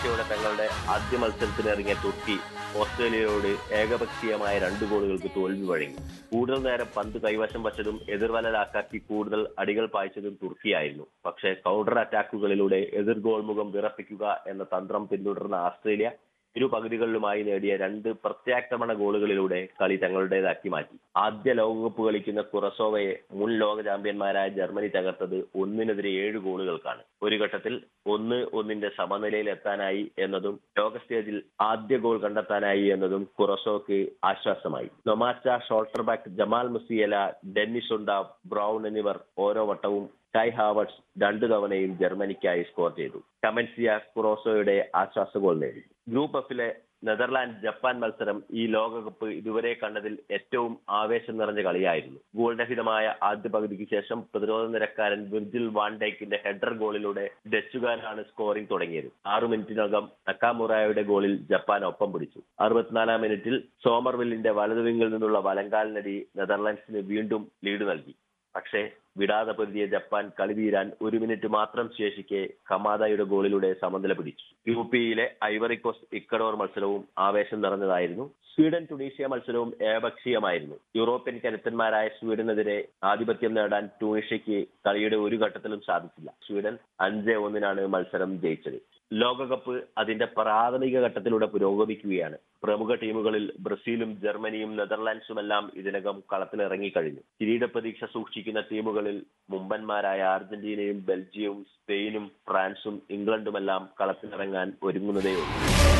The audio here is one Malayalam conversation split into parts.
പ്രതീക്ഷയോടെ തങ്ങളുടെ ആദ്യ മത്സരത്തിനിറങ്ങിയ തുർക്കി ഓസ്ട്രേലിയയോട് ഏകപക്ഷീയമായ രണ്ട് ഗോളുകൾക്ക് തോൽവി വഴങ്ങി കൂടുതൽ നേരം പന്ത് കൈവശം വച്ചതും എതിർവലലാക്കാക്കി കൂടുതൽ അടികൾ പായിച്ചതും തുർക്കിയായിരുന്നു പക്ഷേ കൗണ്ടർ അറ്റാക്കുകളിലൂടെ എതിർ ഗോൾ മുഖം വിറപ്പിക്കുക എന്ന തന്ത്രം പിന്തുടർന്ന ഓസ്ട്രേലിയ ഇരു പകുതികളിലുമായി നേടിയ രണ്ട് പ്രത്യാക്രമണ ഗോളുകളിലൂടെ കളി തങ്ങളുടേതാക്കി മാറ്റി ആദ്യ ലോകകപ്പ് കളിക്കുന്ന കുറസോവയെ മുൻ ലോക ചാമ്പ്യന്മാരായ ജർമ്മനി തകർത്തത് ഒന്നിനെതിരെ ഏഴ് ഗോളുകൾക്കാണ് ഒരു ഘട്ടത്തിൽ ഒന്ന് ഒന്നിന്റെ സമനിലയിൽ എത്താനായി എന്നതും ലോക സ്റ്റേജിൽ ആദ്യ ഗോൾ കണ്ടെത്താനായി എന്നതും കുറസോക്ക് ആശ്വാസമായി നൊമാറ്റ ഷോൾട്ടർബാക്ക് Jamal Musiala Dennis Undav Brown എന്നിവർ ഓരോ വട്ടവും കൈ ഹാവർട്സ് രണ്ടു തവണയും ജർമ്മനിക്കായി സ്കോർ ചെയ്തു കമൻസിയ കുറോസോയുടെ ആശ്വാസ ഗോൾ നേടി ഗ്രൂപ്പ് എഫിലെ നെതർലാൻഡ് ജപ്പാൻ മത്സരം ഈ ലോകകപ്പ് ഇതുവരെ കണ്ടതിൽ ഏറ്റവും ആവേശം നിറഞ്ഞ കളിയായിരുന്നു ഗോൾരഹിതമായ ആദ്യ പകുതിക്ക് ശേഷം പ്രതിരോധ നിരക്കാരൻ വിർജിൽ വാൻഡൈക്കിന്റെ ഹെഡർ ഗോളിലൂടെ ഡച്ചുകാരാണ് സ്കോറിംഗ് തുടങ്ങിയത് ആറു മിനിറ്റിനകം നക്കാമുറായുടെ ഗോളിൽ ജപ്പാൻ ഒപ്പം പിടിച്ചു അറുപത്തിനാലാം മിനിറ്റിൽ സോമർവില്ലിന്റെ വലതുവിങ്ങിൽ നിന്നുള്ള വലങ്കാലിനടി നെതർലാൻഡ്സിന് വീണ്ടും ലീഡ് നൽകി പക്ഷേ വിടാതെ പൊരുതിയ ജപ്പാൻ കളി തീരാൻ ഒരു മിനിറ്റ് മാത്രം ശേഷിക്കെ കമാദയുടെ ഗോളിലൂടെ സമനില പിടിച്ചു യു പിയിലെ ഐവറിക്കോസ് ഇക്കഡോർ മത്സരവും ആവേശം നിറഞ്ഞതായിരുന്നു സ്വീഡൻ ടുണീഷ്യ മത്സരവും ഏകപക്ഷീയമായിരുന്നു യൂറോപ്യൻ കരുത്തന്മാരായ സ്വീഡനെതിരെ ആധിപത്യം നേടാൻ ട്യൂണീഷ്യയ്ക്ക് കളിയുടെ ഒരു ഘട്ടത്തിലും സാധിച്ചില്ല സ്വീഡൻ അഞ്ച് ഒന്നിനാണ് മത്സരം ജയിച്ചത് ലോകകപ്പ് അതിന്റെ പ്രാഥമിക ഘട്ടത്തിലൂടെ പുരോഗമിക്കുകയാണ് പ്രമുഖ ടീമുകളിൽ ബ്രസീലും ജർമ്മനിയും നെതർലാൻഡ്സുമെല്ലാം ഇതിനകം കളത്തിലിറങ്ങിക്കഴിഞ്ഞു കിരീട പ്രതീക്ഷ സൂക്ഷിക്കുന്ന ടീമുകളിൽ മുമ്പന്മാരായ അർജന്റീനയും ബെൽജിയവും സ്പെയിനും ഫ്രാൻസും ഇംഗ്ലണ്ടുമെല്ലാം കളത്തിലിറങ്ങാൻ ഒരുങ്ങുന്നതേയുള്ളൂ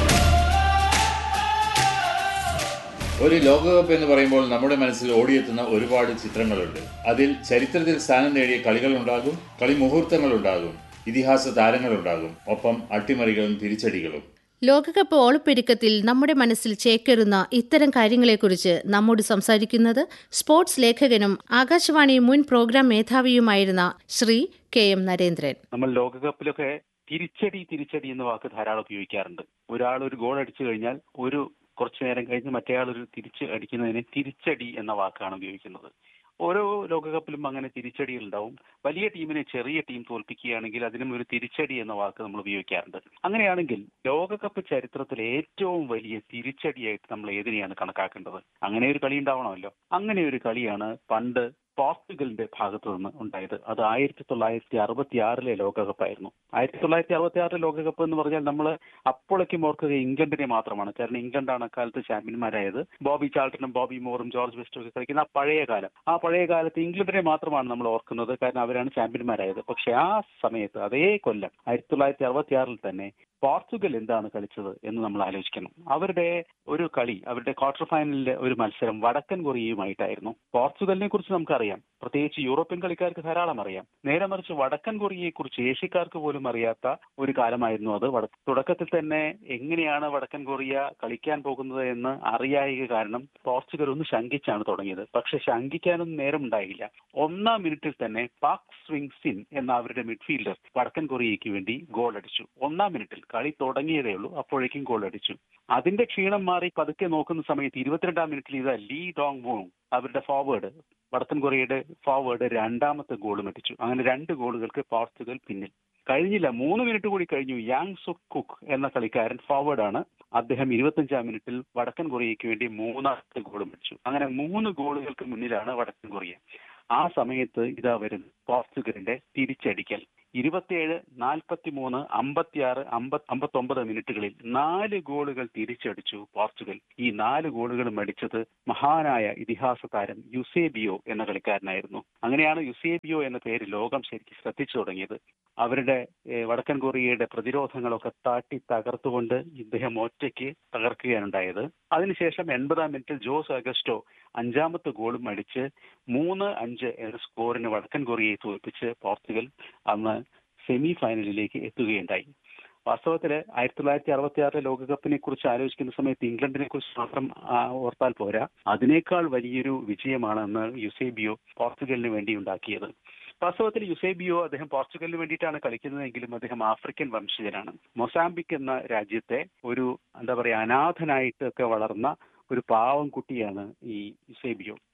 ഒരു ലോകകപ്പ് എന്ന് പറയുമ്പോൾ നമ്മുടെ മനസ്സിൽ ഓടിയെത്തുന്ന ഒരുപാട് ചിത്രങ്ങളുണ്ട് അതിൽ ചരിത്രത്തിൽ സ്ഥാനം നേടിയ കളികളുണ്ടാകും കളി മുഹൂർത്തങ്ങളുണ്ടാകും ഇതിഹാസ താരങ്ങളുണ്ടാകും ഒപ്പം അട്ടിമറികളും തിരിച്ചടികളും ലോകകപ്പ് ഓളപ്പെരുക്കത്തിൽ നമ്മുടെ മനസ്സിൽ ചേക്കേറുന്ന ഇത്തരം കാര്യങ്ങളെക്കുറിച്ച് നമ്മോട് സംസാരിക്കുന്നത് സ്പോർട്സ് ലേഖകനും ആകാശവാണി മുൻ പ്രോഗ്രാം മേധാവിയുമായിരുന്ന ശ്രീ കെ എം നരേന്ദ്രൻ നമ്മൾ ലോകകപ്പിലൊക്കെ തിരിച്ചടി തിരിച്ചടി എന്ന വാക്ക് ധാരാളം ഉപയോഗിക്കാറുണ്ട് ഒരാൾ ഒരു ഗോൾ അടിച്ചു കഴിഞ്ഞാൽ ഒരു കുറച്ചു നേരം കഴിഞ്ഞ് മറ്റേയാൾ ഒരു തിരിച്ച് അടിക്കുന്നതിന് തിരിച്ചടി എന്ന വാക്കാണ് ഉപയോഗിക്കുന്നത് ഓരോ ലോകകപ്പിലും അങ്ങനെ തിരിച്ചടികൾ ഉണ്ടാവും വലിയ ടീമിനെ ചെറിയ ടീം തോൽപ്പിക്കുകയാണെങ്കിൽ അതിനും ഒരു തിരിച്ചടി എന്ന വാക്ക് നമ്മൾ ഉപയോഗിക്കാറുണ്ട് അങ്ങനെയാണെങ്കിൽ ലോകകപ്പ് ചരിത്രത്തിലെ ഏറ്റവും വലിയ തിരിച്ചടിയായിട്ട് നമ്മൾ ഏതിനെയാണ് കണക്കാക്കേണ്ടത് അങ്ങനെ ഒരു കളി ഉണ്ടാവണമല്ലോ അങ്ങനെ ഒരു കളിയാണ് പണ്ട് പോർച്ചുഗലിന്റെ ഭാഗത്തു നിന്ന് ഉണ്ടായത് അത് ആയിരത്തി തൊള്ളായിരത്തി അറുപത്തി ആറിലെ ലോകകപ്പായിരുന്നു ആയിരത്തി തൊള്ളായിരത്തി അറുപത്തി ആറിലെ ലോകകപ്പ് എന്ന് പറഞ്ഞാൽ നമ്മൾ അപ്പോഴേക്കും ഓർക്കുക ഇംഗ്ലണ്ടിനെ മാത്രമാണ് കാരണം ഇംഗ്ലണ്ടാണ് അക്കാലത്ത് ചാമ്പ്യന്മാരായത് ബോബി ചാൾട്ടനും ബോബി മോറും ജോർജ് ബെസ്റ്റും ഒക്കെ കളിക്കുന്ന ആ പഴയ കാലം ആ പഴയ കാലത്ത് ഇംഗ്ലണ്ടിനെ മാത്രമാണ് നമ്മൾ ഓർക്കുന്നത് കാരണം അവരാണ് ചാമ്പ്യന്മാരായത് പക്ഷെ ആ സമയത്ത് അതേ കൊല്ലം ആയിരത്തി തൊള്ളായിരത്തി അറുപത്തി ആറിൽ തന്നെ പോർച്ചുഗൽ എന്താണ് കളിച്ചത് എന്ന് നമ്മൾ ആലോചിക്കണം അവരുടെ ഒരു കളി അവരുടെ ക്വാർട്ടർ ഫൈനലിലെ ഒരു മത്സരം വടക്കൻ കൊറിയയുമായിട്ടായിരുന്നു പോർച്ചുഗലിനെ കുറിച്ച് നമുക്കറിയാം പ്രത്യേകിച്ച് യൂറോപ്യൻ കളിക്കാർക്ക് ധാരാളം അറിയാം നേരെ മറിച്ച് വടക്കൻ കൊറിയയെ കുറിച്ച് ഏഷ്യക്കാർക്ക് പോലും അറിയാത്ത ഒരു കാലമായിരുന്നു അത് വട- തുടക്കത്തിൽ തന്നെ എങ്ങനെയാണ് വടക്കൻ കൊറിയ കളിക്കാൻ പോകുന്നത് എന്ന് അറിയായിക കാരണം പോർച്ചുഗൽ ഒന്ന് ശങ്കിച്ചാണ് തുടങ്ങിയത് പക്ഷെ ശങ്കിക്കാനൊന്നും നേരമുണ്ടായില്ല ഒന്നാം മിനിറ്റിൽ തന്നെ പാക് സ്വിങ് സിൻ എന്ന അവരുടെ മിഡ്ഫീൽഡർ വടക്കൻ കൊറിയയ്ക്ക് വേണ്ടി ഗോൾ അടിച്ചു ഒന്നാം മിനിറ്റിൽ കളി തുടങ്ങിയതേ ഉള്ളൂ അപ്പോഴേക്കും ഗോൾ അടിച്ചു അതിന്റെ ക്ഷീണം മാറി പതുക്കെ നോക്കുന്ന സമയത്ത് ഇരുപത്തിരണ്ടാം മിനിറ്റിൽ ഇതാ ലീ ഡോങ് വോങ് അവരുടെ ഫോർവേഡ് വടക്കൻ കൊറിയയുടെ ഫോർവേഡ് രണ്ടാമത്തെ ഗോളും അടിച്ചു അങ്ങനെ രണ്ട് ഗോളുകൾക്ക് പോർച്ചുഗൽ പിന്നിൽ കഴിഞ്ഞില്ല മൂന്ന് മിനിറ്റ് കൂടി കഴിഞ്ഞു യാങ് സുക് കുക്ക് എന്ന കളിക്കാരൻ ഫോർവേഡാണ് അദ്ദേഹം ഇരുപത്തഞ്ചാം മിനിറ്റിൽ വടക്കൻ കൊറിയയ്ക്ക് വേണ്ടി മൂന്നാമത്തെ ഗോളും അടിച്ചു അങ്ങനെ മൂന്ന് ഗോളുകൾക്ക് മുന്നിലാണ് വടക്കൻ കൊറിയ ആ സമയത്ത് ഇതാ വരുന്നു പോർച്ചുഗലിന്റെ തിരിച്ചടിക്കൽ ഇരുപത്തിയേഴ് നാൽപ്പത്തി മൂന്ന് അമ്പത്തിയാറ് അമ്പത് അമ്പത്തൊമ്പത് മിനിറ്റുകളിൽ നാല് ഗോളുകൾ തിരിച്ചടിച്ചു പോർച്ചുഗൽ ഈ നാല് ഗോളുകളും അടിച്ചത് മഹാനായ ഇതിഹാസ താരം യുസേബിയോ എന്ന കളിക്കാരനായിരുന്നു അങ്ങനെയാണ് യുസേബിയോ എന്ന പേര് ലോകം ശരിക്കും ശ്രദ്ധിച്ചു തുടങ്ങിയത് അവരുടെ ഏഹ്, വടക്കൻ കൊറിയയുടെ പ്രതിരോധങ്ങളൊക്കെ താട്ടി തകർത്തുകൊണ്ട് ഇദ്ദേഹം ഒറ്റയ്ക്ക് തകർക്കുകയാണ് ഉണ്ടായത് അതിനുശേഷം എൺപതാം മിനിറ്റിൽ ജോസ് അഗസ്റ്റോ അഞ്ചാമത്തെ ഗോളും അടിച്ച് മൂന്ന് അഞ്ച് എന്ന സ്കോറിന് വടക്കൻ കൊറിയയെ തോൽപ്പിച്ച് പോർച്ചുഗൽ അന്ന് സെമി ഫൈനലിലേക്ക് എത്തുകയുണ്ടായി വാസ്തവത്തിൽ ആയിരത്തി തൊള്ളായിരത്തി അറുപത്തി ആറിലെ ലോകകപ്പിനെ കുറിച്ച് ആലോചിക്കുന്ന സമയത്ത് ഇംഗ്ലണ്ടിനെ കുറിച്ച് മാത്രം ആ, ഓർത്താൽ പോരാ അതിനേക്കാൾ വലിയൊരു വിജയമാണ് അന്ന് യുസേബിയോ പോർച്ചുഗലിന് വേണ്ടി ഉണ്ടാക്കിയത് വാസ്തവത്തിൽ യുസേബിയോ അദ്ദേഹം പോർച്ചുഗലിന് വേണ്ടിയിട്ടാണ് കളിക്കുന്നതെങ്കിലും അദ്ദേഹം ആഫ്രിക്കൻ വംശജനാണ് മൊസാംബിക് എന്ന രാജ്യത്തെ ഒരു എന്താ പറയാ അനാഥനായിട്ടൊക്കെ വളർന്ന ഒരു പാവം കുട്ടിയാണ് ഈ യുസേബിയോ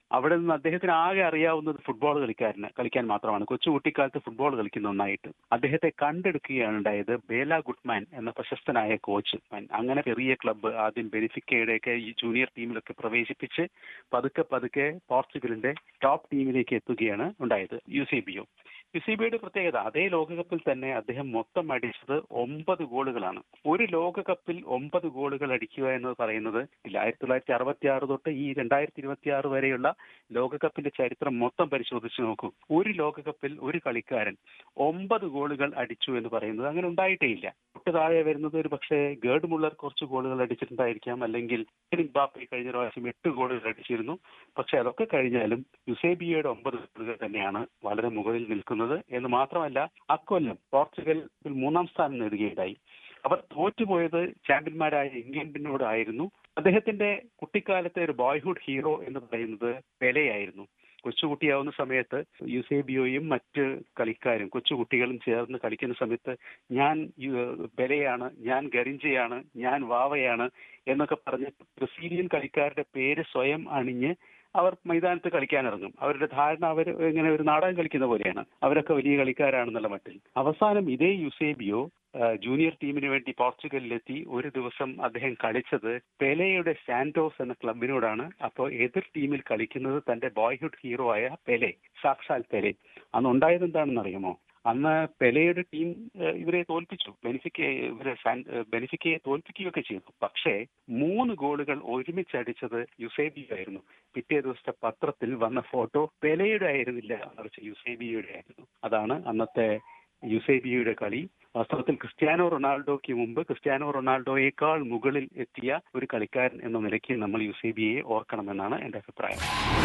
അവിടെ നിന്ന് അദ്ദേഹത്തിന് ആകെ അറിയാവുന്നത് ഫുട്ബോൾ കളിക്കാരന് കളിക്കാൻ മാത്രമാണ് കൊച്ചു കുട്ടിക്കാലത്ത് ഫുട്ബോൾ കളിക്കുന്ന ഒന്നായിട്ട് അദ്ദേഹത്തെ കണ്ടെടുക്കുകയാണ് ഉണ്ടായത് ബേല ഗുഡ്മാൻ എന്ന പ്രശസ്തനായ കോച്ച് അങ്ങനെ ചെറിയ ക്ലബ്ബ് ആദ്യം ബെനിഫിക്കയുടെയൊക്കെ ഈ ജൂനിയർ ടീമിലൊക്കെ പ്രവേശിപ്പിച്ച് പതുക്കെ പതുക്കെ പോർച്ചുഗലിന്റെ ടോപ്പ് ടീമിലേക്ക് എത്തുകയാണ് ഉണ്ടായത് U C B O U C ബിയുടെ പ്രത്യേകത അതേ ലോകകപ്പിൽ തന്നെ അദ്ദേഹം മൊത്തം അടിച്ചത് ഒമ്പത് ഗോളുകളാണ് ഒരു ലോകകപ്പിൽ ഒമ്പത് ഗോളുകൾ അടിക്കുക എന്ന് പറയുന്നത് ആയിരത്തി തൊള്ളായിരത്തി അറുപത്തി ആറ് തൊട്ട് ഈ രണ്ടായിരത്തി ഇരുപത്തി ആറ് വരെയുള്ള ലോകകപ്പിന്റെ ചരിത്രം മൊത്തം പരിശോധിച്ച് നോക്കൂ ഒരു ലോകകപ്പിൽ ഒരു കളിക്കാരൻ ഒമ്പത് ഗോളുകൾ അടിച്ചു എന്ന് പറയുന്നത് അങ്ങനെ ഉണ്ടായിട്ടേ ഇല്ല തൊട്ട് താഴെ വരുന്നത് ഒരു പക്ഷേ ഗേർഡ് മുള്ളർ കുറച്ച് ഗോളുകൾ അടിച്ചിട്ടുണ്ടായിരിക്കാം അല്ലെങ്കിൽ ബാപ്പി കഴിഞ്ഞ പ്രാവശ്യം എട്ട് ഗോളുകൾ അടിച്ചിരുന്നു പക്ഷെ അതൊക്കെ കഴിഞ്ഞാലും യുസേബിയയുടെ ഒമ്പത് ഗോളുകൾ തന്നെയാണ് വളരെ മുകളിൽ നിൽക്കുന്നത് എന്ന് മാത്രമല്ല അക്കൊല്ലം പോർച്ചുഗൽ മൂന്നാം സ്ഥാനം നേടുകയുണ്ടായി അവർ തോറ്റുപോയത് ചാമ്പ്യന്മാരായ ഇംഗ്ലണ്ടിനോടായിരുന്നു അദ്ദേഹത്തിന്റെ കുട്ടിക്കാലത്തെ ഒരു ബോയ്ഹുഡ് ഹീറോ എന്ന് പറയുന്നത് പെലെയായിരുന്നു കൊച്ചുകുട്ടിയാവുന്ന സമയത്ത് യുസേബിയോയും മറ്റ് കളിക്കാരും കൊച്ചുകുട്ടികളും ചേർന്ന് കളിക്കുന്ന സമയത്ത് ഞാൻ പെലെയാണ് ഞാൻ ഗരിഞ്ചയാണ് ഞാൻ വാവയാണ് എന്നൊക്കെ പറഞ്ഞ് ബ്രസീലിയൻ കളിക്കാരുടെ പേര് സ്വയം അണിഞ്ഞ് അവർ മൈതാനത്ത് കളിക്കാനിറങ്ങും അവരുടെ ധാരണ അവർ ഇങ്ങനെ ഒരു നാടകം കളിക്കുന്ന പോലെയാണ് അവരൊക്കെ വലിയ കളിക്കാരാണെന്നുള്ള മട്ടിൽ അവസാനം ഇതേ യുസേബിയോ ജൂനിയർ ടീമിന് വേണ്ടി പോർച്ചുഗലിലെത്തി ഒരു ദിവസം അദ്ദേഹം കളിച്ചത് പെലെയുടെ സാന്റോസ് എന്ന ക്ലബിനോടാണ് അപ്പോൾ എതിർ ടീമിൽ കളിക്കുന്നത് തന്റെ ബോയ്ഹുഡ് ഹീറോ ആയ പെലെ സാക്ഷാൽ പെലെ അന്ന് ഉണ്ടായത് എന്താണെന്ന് അറിയുമോ അന്ന് പെലെയുടെ ടീം ഇവരെ തോൽപ്പിച്ചു ബെനിഫിക്കയെ ഇവരെ ബെനിഫിക്കയെ തോൽപ്പിക്കുകയൊക്കെ ചെയ്തു പക്ഷേ മൂന്ന് ഗോളുകൾ ഒരുമിച്ചടിച്ചത് യുസേബിയോ ആയിരുന്നു പിറ്റേ ദിവസത്തെ പത്രത്തിൽ വന്ന ഫോട്ടോ പെലെയുടെ ആയിരുന്നില്ല മറിച്ച് യുസേബിയുടെ ആയിരുന്നു അതാണ് അന്നത്തെ യുസേബിയുടെ കളി വാസ്തവത്തിൽ ക്രിസ്ത്യാനോ റൊണാൾഡോയ്ക്ക് മുമ്പ് ക്രിസ്ത്യാനോ റൊണാൾഡോയേക്കാൾ മുകളിൽ എത്തിയ ഒരു കളിക്കാരൻ എന്ന നിലയ്ക്ക് നമ്മൾ യുസേബിയെ ഓർക്കണമെന്നാണ് എന്റെ അഭിപ്രായം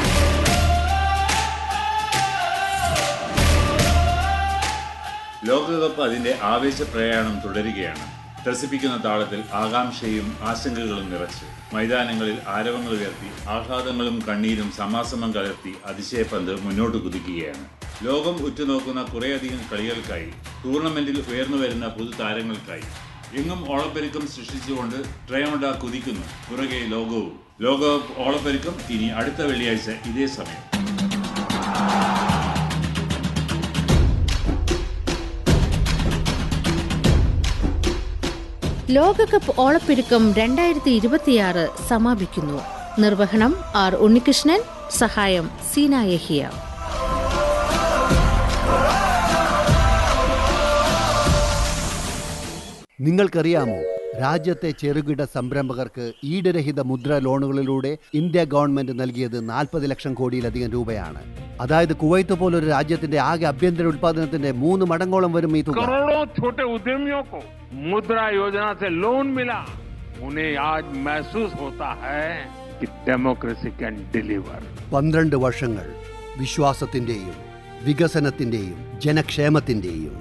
ലോകകപ്പ് അതിന്റെ ആവേശ പ്രയാണം തുടരുകയാണ് ത്രസിപ്പിക്കുന്ന താളത്തിൽ ആകാംക്ഷയും ആശങ്കകളും നിറച്ച് മൈതാനങ്ങളിൽ ആരവങ്ങൾ ഉയർത്തി ആഹ്ലാദങ്ങളും കണ്ണീരും സമാസമം കലർത്തി അതിശയപന്ത് മുന്നോട്ട് കുതിക്കുകയാണ് ലോകം ഉറ്റുനോക്കുന്ന കുറേയധികം കളികൾക്കായി ടൂർണമെന്റിൽ ഉയർന്നു വരുന്ന പുതുതാരങ്ങൾക്കായി എങ്ങും ഓളപ്പെരുക്കം സൃഷ്ടിച്ചുകൊണ്ട് ട്രയോണ്ട കുതിക്കുന്നു പുറകെ ലോകവും ലോകകപ്പ് ഓളപ്പെരുക്കം ഇനി അടുത്ത വെള്ളിയാഴ്ച ഇതേ സമയം ലോകകപ്പ് ഓളപ്പെരുക്കം രണ്ടായിരത്തി ഇരുപത്തിയാറ് സമാപിക്കുന്നു നിർവഹണം ആർ ഉണ്ണികൃഷ്ണൻ സഹായം സീന യഹിയ നിങ്ങൾക്കറിയാമോ രാജ്യത്തെ ചെറുകിട സംരംഭകർക്ക് ഈടുരഹിത മുദ്ര ലോണുകളിലൂടെ ഇന്ത്യ ഗവൺമെന്റ് നൽകിയത് നാൽപ്പത് ലക്ഷം കോടിയിലധികം രൂപയാണ് അതായത് കുവൈത്ത് പോലൊരു രാജ്യത്തിന്റെ ആകെ ആഭ്യന്തര ഉത്പാദനത്തിന്റെ മൂന്ന് മടങ്ങോളം വരും ഈ തുക करोड़ों छोटे उद्यमियों को मुद्रा योजना से लोन मिला उन्हें आज महसूस होता है कि डेमोक्रेसी कैन डिलीवर പന്ത്രണ്ട് വർഷങ്ങൾ വിശ്വാസത്തിന്റെയും വികസനത്തിന്റെയും ജനക്ഷേമത്തിന്റെയും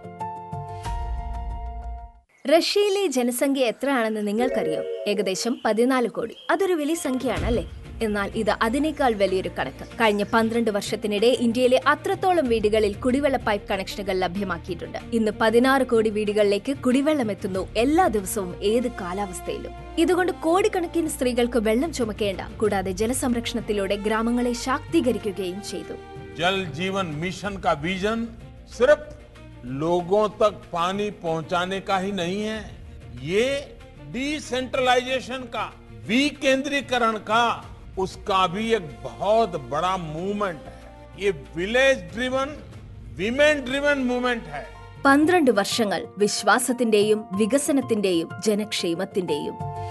റഷ്യയിലെ ജനസംഖ്യ എത്രയാണെന്ന് നിങ്ങൾക്കറിയോ ഏകദേശം പതിനാല് കോടി അതൊരു വലിയ സംഖ്യയാണ് അല്ലേ എന്നാൽ ഇത് അതിനേക്കാൾ വലിയൊരു കണക്ക് കഴിഞ്ഞ പന്ത്രണ്ട് വർഷത്തിനിടെ ഇന്ത്യയിലെ അത്രത്തോളം വീടുകളിൽ കുടിവെള്ള പൈപ്പ് കണക്ഷനുകൾ ലഭ്യമാക്കിയിട്ടുണ്ട് ഇന്ന് പതിനാറ് കോടി വീടുകളിലേക്ക് കുടിവെള്ളം എത്തുന്നു എല്ലാ ദിവസവും ഏത് കാലാവസ്ഥയിലും ഇതുകൊണ്ട് കോടിക്കണക്കിന് സ്ത്രീകൾക്ക് വെള്ളം ചുമക്കേണ്ട കൂടാതെ ജലസംരക്ഷണത്തിലൂടെ ഗ്രാമങ്ങളെ ശാക്തീകരിക്കുകയും ചെയ്തു जल जीवन मिशन का विजन सिर्फ लोगों तक पानी पहुंचाने का ही नहीं है ये डिसेंट्रलाइजेशन का विकेंद्रीकरण का उसका भी एक बहुत बड़ा मूवमेंट है ये village driven women driven movement है പന്ത്രണ്ട് വർഷങ്ങൾ വിശ്വാസത്തിന്റെയും വികസനത്തിന്റെയും ജനക്ഷേമത്തിന്റെയും